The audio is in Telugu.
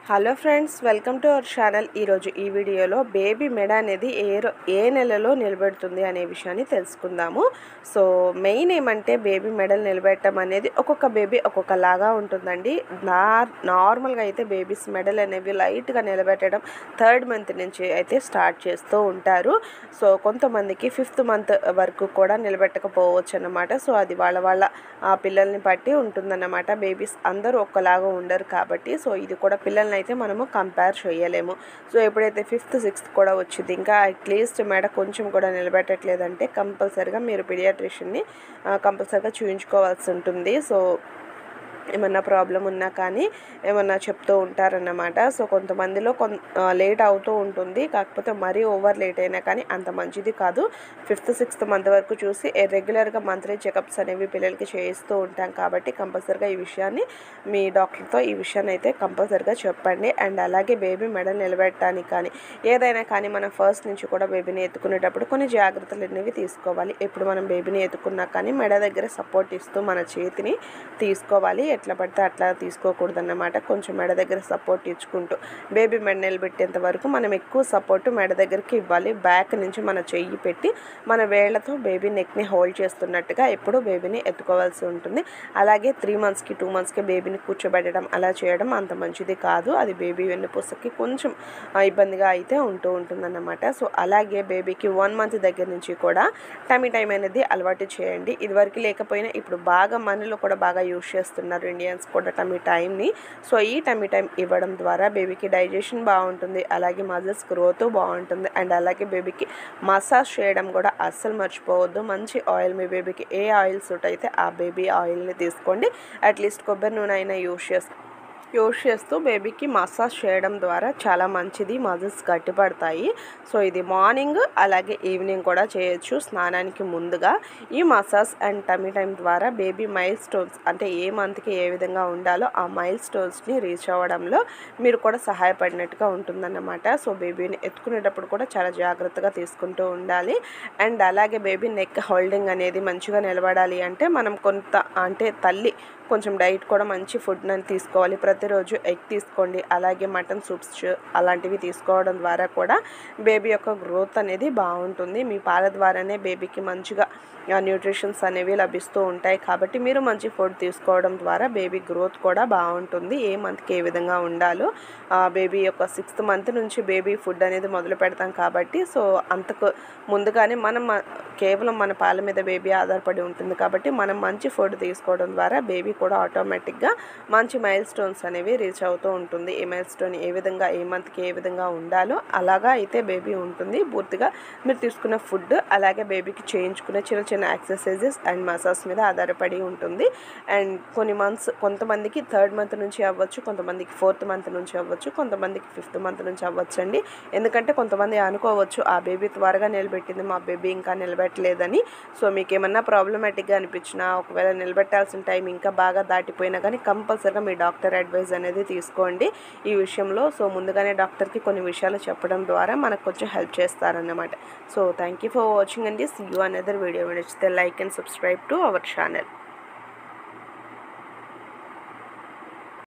hello friends welcome to our channel ఈరోజు ఈ వీడియోలో బేబీ మెడ అనేది ఏ రో- ఏ నెలలో నిలబెడుతుంది అనే విషయాన్ని తెలుసుకుందాము సో మెయిన్ ఏమంటే బేబీ మెడలు నిలబెట్టడం అనేది ఒక్కొక్క బేబీ ఒక్కొక్కలాగా ఉంటుందండి నార్ నార్మల్గా అయితే బేబీస్ మెడల్ అనేవి లైట్గా నిలబెట్టడం థర్డ్ మంత్ నుంచి అయితే స్టార్ట్ చేస్తూ ఉంటారు సో కొంతమందికి ఫిఫ్త్ మంత్ వరకు కూడా నిలబెట్టకపోవచ్చు అన్నమాట సో అది వాళ్ళ వాళ్ళ ఆ పిల్లల్ని బట్టి ఉంటుందన్నమాట బేబీస్ అందరూ ఒక్కలాగా ఉండరు కాబట్టి సో ఇది కూడా పిల్లల్ని అయితే మనము కంపేర్ చేయలేము సో ఎప్పుడైతే ఫిఫ్త్ సిక్స్త్ కూడా వచ్చింది ఇంకా అట్లీస్ట్ మేడ కొంచెం కూడా నిలబెట్టట్లేదంటే కంపల్సరిగా మీరు పీడియాట్రిషియన్ని కంపల్సరిగా చూయించుకోవాల్సి ఉంటుంది సో ఏమన్నా ప్రాబ్లం ఉన్నా కానీ ఏమన్నా చెప్తూ ఉంటారన్నమాట సో కొంతమందిలో కొన్ లేట్ అవుతూ ఉంటుంది కాకపోతే మరీ ఓవర్ లేట్ అయినా కానీ అంత మంచిది కాదు ఫిఫ్త్ సిక్స్త్ మంత్ వరకు చూసి రెగ్యులర్గా మంత్లీ చెకప్స్ అనేవి పిల్లలకి చేయిస్తూ ఉంటాం కాబట్టి కంపల్సరిగా ఈ విషయాన్ని మీ డాక్టర్తో ఈ విషయాన్ని అయితే కంపల్సరిగా చెప్పండి అండ్ అలాగే బేబీ మెడల్ నిలబెట్టడానికి కానీ ఏదైనా కానీ మనం ఫస్ట్ నుంచి కూడా బేబీని ఎత్తుకునేటప్పుడు కొన్ని జాగ్రత్తలు అనేవి తీసుకోవాలి ఎప్పుడు మనం బేబీని ఎత్తుకున్నా కానీ మెడ దగ్గర సపోర్ట్ ఇస్తూ మన చేతిని తీసుకోవాలి ఎట్లా పడితే అట్లా తీసుకోకూడదు అన్నమాట కొంచెం మెడ దగ్గర సపోర్ట్ ఇచ్చుకుంటూ బేబీ మెడ నిలబెట్టేంత వరకు మనం ఎక్కువ సపోర్ట్ మెడ దగ్గరికి ఇవ్వాలి బ్యాక్ నుంచి మన చెయ్యి పెట్టి మన వేళ్లతో బేబీ నెక్ని హోల్డ్ చేస్తున్నట్టుగా ఎప్పుడు బేబీని ఎత్తుకోవాల్సి ఉంటుంది అలాగే త్రీ మంత్స్కి టూ మంత్స్కి బేబీని కూర్చోబెట్టడం అలా చేయడం అంత మంచిది కాదు అది బేబీ వెన్నుపూసకి కొంచెం ఆ, ఇబ్బందిగా అయితే ఉంటూ ఉంటుందన్నమాట సో అలాగే బేబీకి వన్ మంత్ దగ్గర నుంచి కూడా టమీ టైం అనేది అలవాటు చేయండి ఇదివరకు లేకపోయినా ఇప్పుడు బాగా మనలో కూడా బాగా యూజ్ చేస్తున్నారు ఇండియన్స్ కూడా టమీ టైంని సో ఈ టమీ టైం ఇవ్వడం ద్వారా బేబీకి డైజెషన్ బాగుంటుంది అలాగే మజిల్స్ గ్రోత్ బాగుంటుంది అండ్ అలాగే బేబీకి మసాజ్ చేయడం కూడా అస్సలు మర్చిపోవద్దు మంచి ఆయిల్ మీ బేబీకి ఏ ఆయిల్ సూట్ అయితే ఆ బేబీ ఆయిల్ని తీసుకోండి అట్లీస్ట్ కొబ్బరి నూనె అయినా యూజ్ చేసి యూజ్ చేస్తూ బేబీకి మసాజ్ చేయడం ద్వారా చాలా మంచిది మజిల్స్ గట్టిపడతాయి సో ఇది మార్నింగ్ అలాగే ఈవినింగ్ కూడా చేయొచ్చు స్నానానికి ముందుగా ఈ మసాజ్ అండ్ టమీ టైం ద్వారా బేబీ మైల్ స్టోన్స్ అంటే ఏ మంత్కి ఏ విధంగా ఉండాలో ఆ మైల్ స్టోన్స్ని రీచ్ అవ్వడంలో మీరు కూడా సహాయపడినట్టుగా ఉంటుందన్నమాట సో బేబీని ఎత్తుకునేటప్పుడు కూడా చాలా జాగ్రత్తగా తీసుకుంటూ ఉండాలి అండ్ అలాగే బేబీ నెక్ హోల్డింగ్ అనేది మంచిగా నిలబడాలి అంటే మనం కొంత అంటే తల్లి కొంచెం డైట్ కూడా మంచి ఫుడ్ అని తీసుకోవాలి ప్రతిరోజు ఎగ్ తీసుకోండి అలాగే మటన్ సూప్స్ అలాంటివి తీసుకోవడం ద్వారా కూడా బేబీ యొక్క గ్రోత్ అనేది బాగుంటుంది మీ పాల ద్వారానే బేబీకి మంచిగా న్యూట్రిషన్స్ అనేవి లభిస్తూ ఉంటాయి కాబట్టి మీరు మంచి ఫుడ్ తీసుకోవడం ద్వారా బేబీ గ్రోత్ కూడా బాగుంటుంది ఏ మంత్కి ఏ విధంగా ఉండాలో బేబీ యొక్క సిక్స్త్ మంత్ నుంచి బేబీ ఫుడ్ అనేది మొదలు పెడతాం కాబట్టి సో అంతకు ముందుగానే మనం మ- కేవలం మన పాల మీద బేబీ ఆధారపడి ఉంటుంది కాబట్టి మనం మంచి ఫుడ్ తీసుకోవడం ద్వారా బేబీ కూడా ఆటోమేటిక్గా మంచి మైల్ స్టోన్స్ అనేవి రీచ్ అవుతూ ఉంటుంది ఏ మైల్ స్టోన్ ఏ విధంగా ఏ మంత్కి ఏ విధంగా ఉండాలో అలాగా అయితే బేబీ ఉంటుంది పూర్తిగా మీరు తీసుకున్న ఫుడ్ అలాగే బేబీకి చేయించుకునే చిన్న చిన్న ఎక్సర్సైజెస్ అండ్ మసాజ్ మీద ఆధారపడి ఉంటుంది అండ్ కొన్ని మంత్స్ కొంతమందికి థర్డ్ మంత్ నుంచి అవ్వచ్చు కొంతమందికి ఫోర్త్ మంత్ నుంచి అవ్వచ్చు కొంతమందికి ఫిఫ్త్ మంత్ నుంచి అవ్వచ్చు అండి ఎందుకంటే కొంతమంది అనుకోవచ్చు ఆ బేబీ త్వరగా నిలబెట్టింది మా బేబీ ఇంకా నిలబెట్టలేదని సో మీకు ఏమన్నా ప్రాబ్లమాటిక్గా అనిపించినా ఒకవేళ నిలబెట్టాల్సిన టైం ఇంకా బాగా దాటిపోయినా కానీ కంపల్సరీగా మీ డాక్టర్ అడ్వైజ్ అనేది తీసుకోండి ఈ విషయంలో సో ముందుగానే డాక్టర్కి కొన్ని విషయాలు చెప్పడం ద్వారా మనకు కొంచెం హెల్ప్ చేస్తారన్నమాట so thank you for watching అండి సీ యూ అనదర్ వీడియో నచ్చితే like and subscribe to our channel